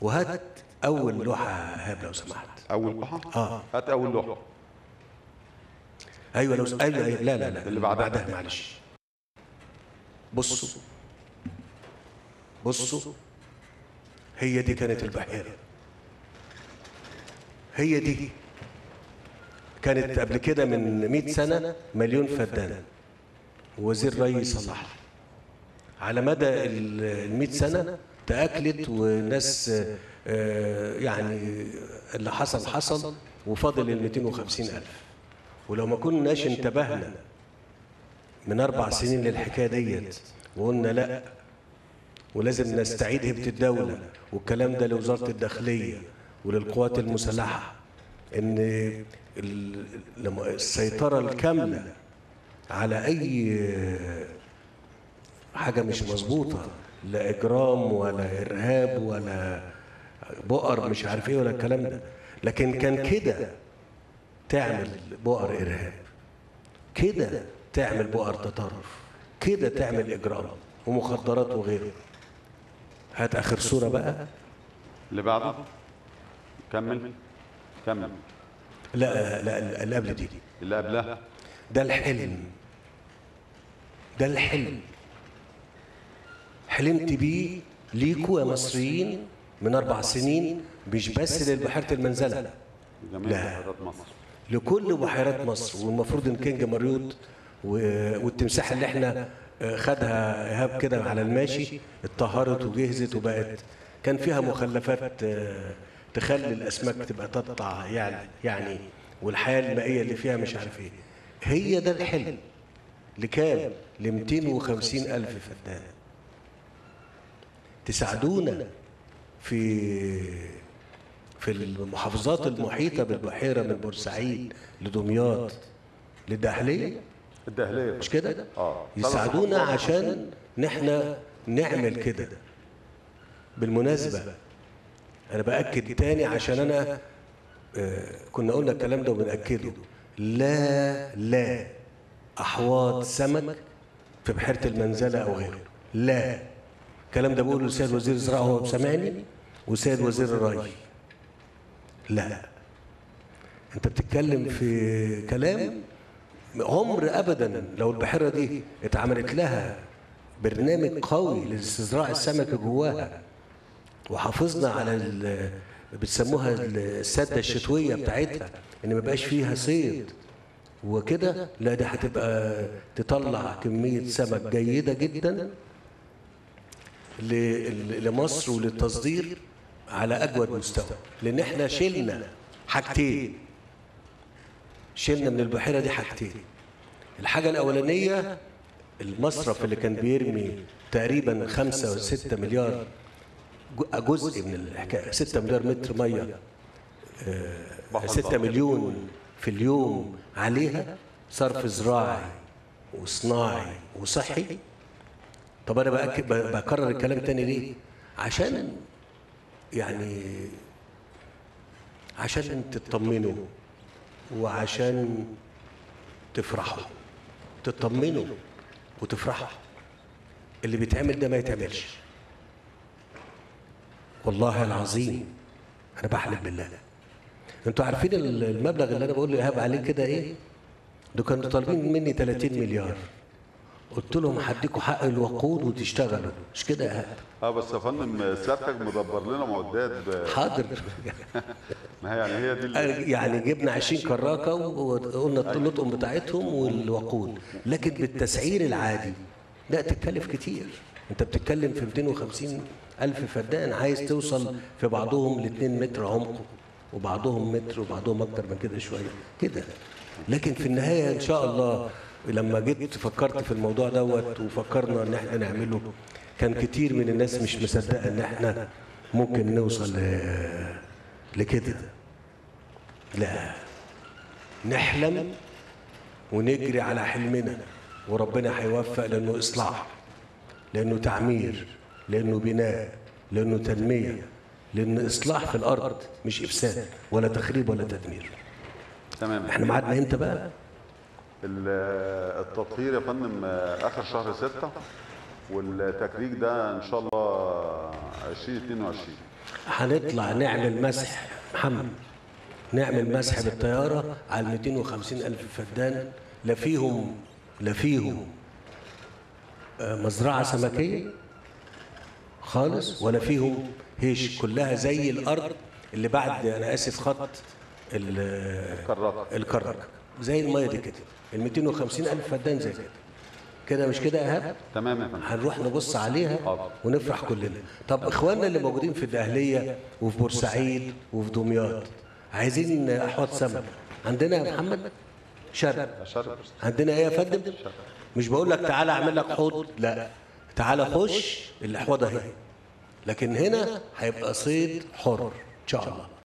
وهات اول لوحه ايهاب لو سمحت اول لوحه اه هات اول لوحه ايوه لو س... ايوه أيوة. لا لا لا اللي بعدها. بعدها معلش بصوا بصوا هي دي كانت البحيره هي دي كانت قبل كده من 100 سنه مليون فدان وزير ري صلحها على مدى ال 100 سنه تاكلت والناس آه، يعني اللي حصل حصل وفاضل ال 250 الف ولو ما كناش انتبهنا من اربع سنين للحكايه ديت وقلنا لا ولازم نستعيد هيبه الدوله والكلام ده لوزاره الداخليه وللقوات المسلحه ان ال- لما السيطره الكامله على اي حاجه مش مظبوطه لا اجرام ولا ارهاب ولا بؤر مش عارف ايه ولا الكلام ده لكن كان كده تعمل بؤر ارهاب كده تعمل بؤر تطرف كده تعمل اجرام ومخدرات وغيره هات اخر صوره بقى اللي بعده كمل كمل لا لا اللي قبل دي اللي قبلها ده الحلم ده الحلم حلمت بيه ليكوا يا مصريين من اربع سنين مش بس للبحيره المنزله جميع لا. بحيرات مصر لكل بحيرات مصر والمفروض ان كينج مريوط و- والتمساح اللي احنا آه، خدها ايهاب كده على الماشي اتطهرت وجهزت وبقت كان فيها مخلفات آه، تخلي الاسماك تبقى تطلع يعني يعني والحياه المائيه اللي فيها مش عارف ايه هي ده الحلم لكام ل 250 الف فدان تساعدونا في في المحافظات المحيطة بالبحيرة من بورسعيد لدمياط للداخلية الدهليه مش كده؟ اه يساعدونا عشان نحن نعمل كده بالمناسبة أنا بأكد تاني عشان أنا آه، كنا قلنا الكلام ده وبنأكده لا لا أحواض سمك في بحيرة المنزلة أو غيره لا الكلام ده بقوله السيد وزير الزراعة هو سامعني والسيد وزير الري لا انت بتتكلم في كلام عمر ابدا لو البحيره دي اتعملت لها برنامج قوي لاستزراع السمك جواها وحافظنا على ال- بتسموها السده الشتويه بتاعتها ان ما بقاش فيها صيد وكده لا دي هتبقى تطلع كميه سمك جيده جدا ل- لمصر وللتصدير على اجود مستوى لان احنا شلنا حاجتين شلنا من البحيره دي حاجتين الحاجه الاولانيه المصرف اللي كان بيرمي تقريبا خمسة وستة مليار جو- جزء من الحكايه 6 مليار متر ميه بحر 6 البحر. مليون في اليوم عليها صرف زراعي وصناعي وصحي طب انا بأكد ب- بكرر الكلام تاني ليه عشان يعني عشان تطمنوا وعشان تفرحوا تطمنوا وتفرحوا اللي بيتعمل ده ما يتعملش والله العظيم انا بحلف بالله انتوا عارفين ال- المبلغ اللي انا بقول لايهاب عليه كده ايه دول كانوا طالبين مني 30 مليار قلت لهم هديكوا حق الوقود وتشتغلوا مش كده يا ايهاب اه بس يا فندم سيادتك مدبر لنا معدات ب- حاضر ما هي يعني هي دي ال- يعني جبنا 20 كراكه وقلنا اللطم بتاعتهم والوقود لكن بالتسعير العادي لا تتكلف كتير انت بتتكلم في 250 الف فدان عايز توصل في بعضهم ل 2 متر عمق وبعضهم متر وبعضهم اكتر من كده شويه كده لكن في النهايه ان شاء الله لما جيت فكرت في الموضوع دوت وفكرنا ان احنا نعمله كان كتير من الناس مش مصدقه ان احنا ممكن نوصل ل- لكده لا نحلم ونجري على حلمنا وربنا هيوفق لانه اصلاح لانه تعمير لانه بناء لانه تنميه لان اصلاح في الارض مش افساد ولا تخريب ولا تدمير تمام احنا ميعادنا امتى بقى ال- التطهير يا فندم آه، اخر شهر ستة والتكريك ده ان شاء الله 2022 هنطلع نعمل مسح محمد نعمل مسح بالطياره على 250 الف فدان لا فيهم لا فيهم آه، مزرعه سمكيه خالص ولا فيهم هيش كلها زي الارض اللي بعد انا اسف خط ال- كرات الكرك زي الميه دي كده ال 250 الف فدان زي كده كده مش كده يا ايهاب تمام يا فندم هنروح نبص عليها حاضر. ونفرح كلنا طب اخواننا اللي موجودين في الاهليه وفي بورسعيد وفي دمياط عايزين احواض سمك عندنا يا محمد شرق اشرف عندنا ايه يا فندم مش بقول لك تعالى اعمل لك حوض لا تعالى خش الاحواض اهي لكن هنا هيبقى صيد حر ان شاء الله